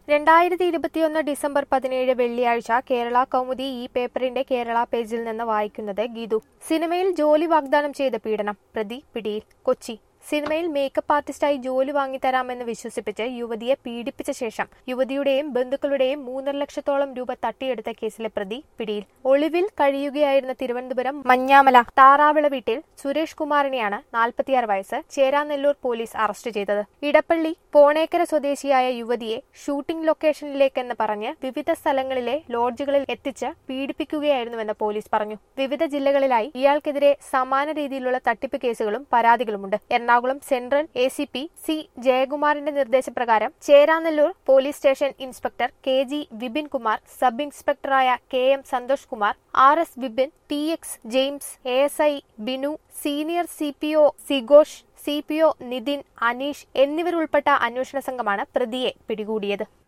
രണ്ടായിരത്തി ഇരുപത്തിയൊന്ന് ഡിസംബർ പതിനേഴ് വെള്ളിയാഴ്ച കേരള കൗമുദി ഈ പേപ്പറിന്റെ കേരള പേജിൽ നിന്ന് വായിക്കുന്നത് ഗീതു സിനിമയിൽ ജോലി വാഗ്ദാനം ചെയ്ത പീഡനം പ്രതി പിടിയിൽ കൊച്ചി സിനിമയിൽ മേക്കപ്പ് ആർട്ടിസ്റ്റായി ജോലി വാങ്ങിത്തരാമെന്ന് വിശ്വസിപ്പിച്ച് യുവതിയെ പീഡിപ്പിച്ച ശേഷം യുവതിയുടെയും ബന്ധുക്കളുടെയും മൂന്നര ലക്ഷത്തോളം രൂപ തട്ടിയെടുത്ത കേസിലെ പ്രതി പിടിയിൽ ഒളിവിൽ കഴിയുകയായിരുന്ന തിരുവനന്തപുരം മഞ്ഞാമല താറാവിള വീട്ടിൽ സുരേഷ് കുമാറിനെയാണ് നാൽപ്പത്തിയാറ് വയസ്സ് ചേരാനെല്ലൂർ പോലീസ് അറസ്റ്റ് ചെയ്തത് ഇടപ്പള്ളി പോണേക്കര സ്വദേശിയായ യുവതിയെ ഷൂട്ടിംഗ് ലൊക്കേഷനിലേക്കെന്ന് പറഞ്ഞ് വിവിധ സ്ഥലങ്ങളിലെ ലോഡ്ജുകളിൽ എത്തിച്ച് പീഡിപ്പിക്കുകയായിരുന്നുവെന്ന് പോലീസ് പറഞ്ഞു വിവിധ ജില്ലകളിലായി ഇയാൾക്കെതിരെ സമാന രീതിയിലുള്ള തട്ടിപ്പ് കേസുകളും പരാതികളുമുണ്ട് Ernakulam central A C P C ജയകുമാറിന്റെ നിർദ്ദേശപ്രകാരം Cheranallur police station inspector K G Vipin Kumar sub ഇൻസ്പെക്ടറായ K M Santhosh Kumar R S Vipin T X James A S I Binu senior C P O Sigosh C P O Nithin Aneesh എന്നിവരുൾപ്പെട്ട അന്വേഷണ സംഘമാണ് പ്രതിയെ പിടികൂടിയത്